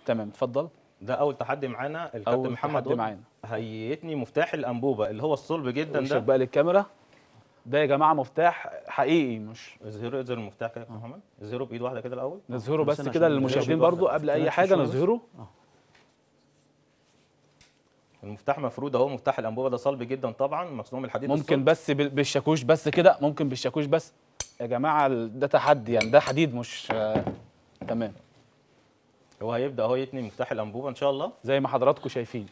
تمام اتفضل ده اول تحدي معانا الكابتن اول محمد تحدي قطب معانا هيتني مفتاح الانبوبه اللي هو الصلب جدا وشك ده بقى للكاميرا ده يا جماعه مفتاح حقيقي مش اظهروا اظهر المفتاح كده يا كابتن محمد اظهره بايد واحده كده الاول نظهره بس استنى كده عشان للمشاهدين نجاوب برضو واحدة. قبل اي استنى حاجه شوية بس. نظهره المفتاح مفرود اهو مفتاح الانبوبه ده صلب جدا طبعا مصنوع من الحديد ممكن الصلب. بس بال- بالشاكوش بس كده ممكن بالشاكوش بس يا جماعه ال- ده تحدي يعني ده حديد مش آه، تمام هو هيبدا اهو يتني مفتاح الانبوبه ان شاء الله زي ما حضراتكم شايفين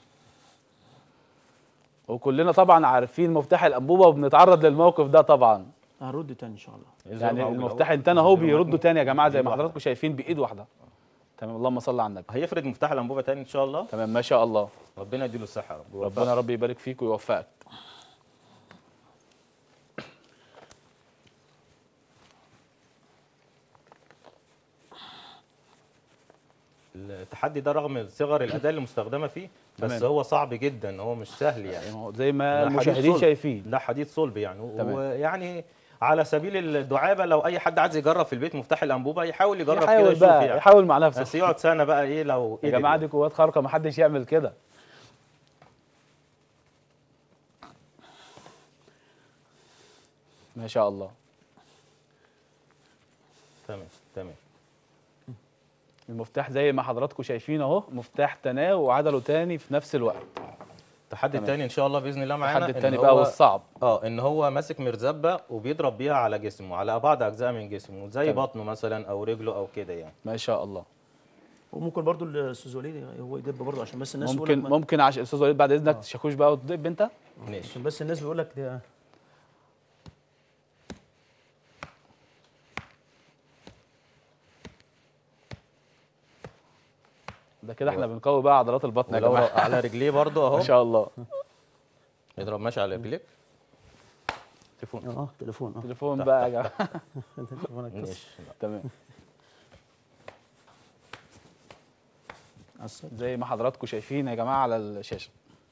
وكلنا طبعا عارفين مفتاح الانبوبه وبنتعرض للموقف ده طبعا هنرد تاني ان شاء الله اظهره يعني معاكم المفتاح الأول. انتنا اهو اظهره بيردوا معاكم تاني يا جماعه زي بإيد ما واحدة. حضراتكم شايفين بايد واحده تمام اللهم صل على النبي هيفرد مفتاح الانبوبه تاني ان شاء الله تمام ما شاء الله ربنا يديله الصحه يا رب ربنا رب يبارك فيك ويوفقك التحدي ده رغم صغر الاداه اللي مستخدمه فيه بس تمام. هو صعب جدا هو مش سهل يعني يعني هو زي ما ده حديد المشاهدين صلب. شايفين ده حديد صلب يعني تمام. ويعني على سبيل الدعابه لو اي حد عايز يجرب في البيت مفتاح الانبوبه يحاول يجرب كده يحاول يشوف بقى يعني يحاول مع بس نفسه يقعد سنه بقى ايه لو يا قدر جماعه يعني. دي قوات خارقه ما حدش يعمل كده ما شاء الله تمام تمام المفتاح زي ما حضراتكم شايفين اهو مفتاح تناه وعدله تاني في نفس الوقت التحدي تمام. الثاني ان شاء الله باذن الله معانا الحد إن التاني هو- بقى والصعب اه ان هو ماسك مرزبه وبيضرب بيها على جسمه على بعض اجزاء من جسمه زي تمام. بطنه مثلا او رجله او كده يعني ما شاء الله وممكن برضو الاستاذ وليد هو يدب برضو عشان بس الناس ممكن بيقول لك ما- ممكن عشان استاذ وليد بعد اذنك شاكوش بقى وتدب انت ماشي عشان بس الناس بيقول لك ده ده كده احنا بنقوي بقى عضلات البطن يا ولو جماعه على رجليه برضه ما اهو شاء الله يضرب ماشي على رجليك تليفون اه تليفون اه تليفون بقى يا جماعه تليفونك بس ماشي تمام على السد. زي ما حضراتكم شايفين يا جماعه على الشاشه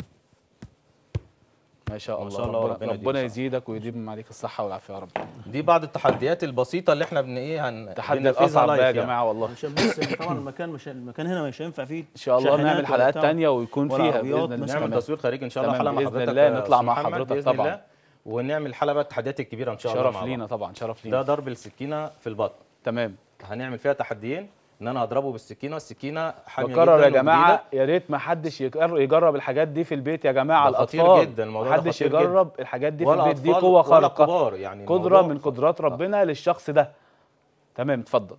ما شاء ما الله شاء الله ربنا, وربنا ربنا يديك يزيدك ويديم عليك الصحه والعافيه يا رب دي بعض التحديات البسيطه اللي احنا بن ايه هن تحدي بننفذها الاصعب بقى يا لايف يعني. جماعه والله عشان بس طبعا المكان مش المكان هنا مش هينفع فيه ان شاء الله شاحنات نعمل ولا حلقات بتاع. تانية ويكون ولا فيها عربيات باذن الله مثلاً. نعمل تمام. تصوير خارجي ان شاء الله تمام، حلقه مع بإذن حضرتك الله يا نطلع أستاذ مع محمد حضرتك بإذن طبعاً. الله ونعمل حلقه بقى التحديات الكبيره ان شاء الله شرف مع لينا بعض. طبعا شرف ده لينا ضرب السكينه في البطن تمام هنعمل فيها تحديين ان انا هضربه بالسكينه السكينه حاميه بكرر جدا يا جماعه وجديدة. يا ريت ما حدش يجر- يجرب الحاجات دي في البيت يا جماعه ده خطير الاطفال جدا، الموضوع ما ده حدش خطير جدا. يجرب الحاجات دي في ولا البيت دي أطفال قوه ولا خارقه كبار يعني قدره الموضوع- من قدرات ربنا للشخص ده تمام اتفضل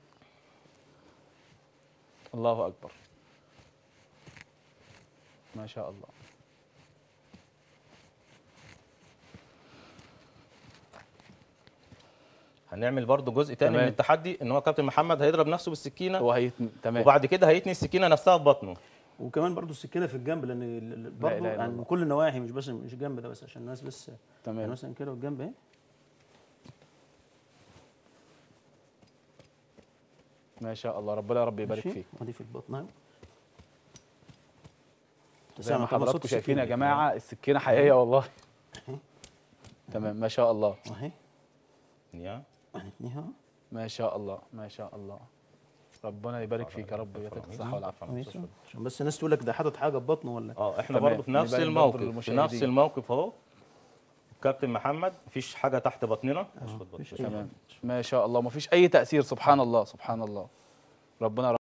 الله اكبر ما شاء الله هنعمل برضو جزء تاني تمام. من التحدي ان هو كابتن محمد هيضرب نفسه بالسكينه هو هي تمام وبعد كده هيتني السكينه نفسها في بطنه وكمان برضو السكينه في الجنب لان ال- ال- برضو إله إلا يعني الله. من كل النواحي مش بس مش الجنب ده بس عشان الناس بس يعني تمام مثلا كده والجنب اهي ما شاء الله ربنا يا رب يبارك ماشي؟ فيك ودي في البطن اهي زي ما محمد صوت حضراتكم شايفين يا السكينة. جماعه السكينه حقيقيه والله تمام ما شاء الله اهي يا هنتنيها ما شاء الله ما شاء الله ربنا يبارك فيك يا رب ويعطيك الصحه والعافيه كويس عشان بس الناس تقول لك ده حاطط حاجه في بطنه ولا اه احنا تمام. برضو في نفس نبين برضو الموقف في للمشاهدين. نفس الموقف اهو كابتن محمد مفيش حاجه تحت بطننا مش في مفيش بطننا. أي تمام ما شاء الله ما فيش اي تاثير سبحان الله سبحان الله ربنا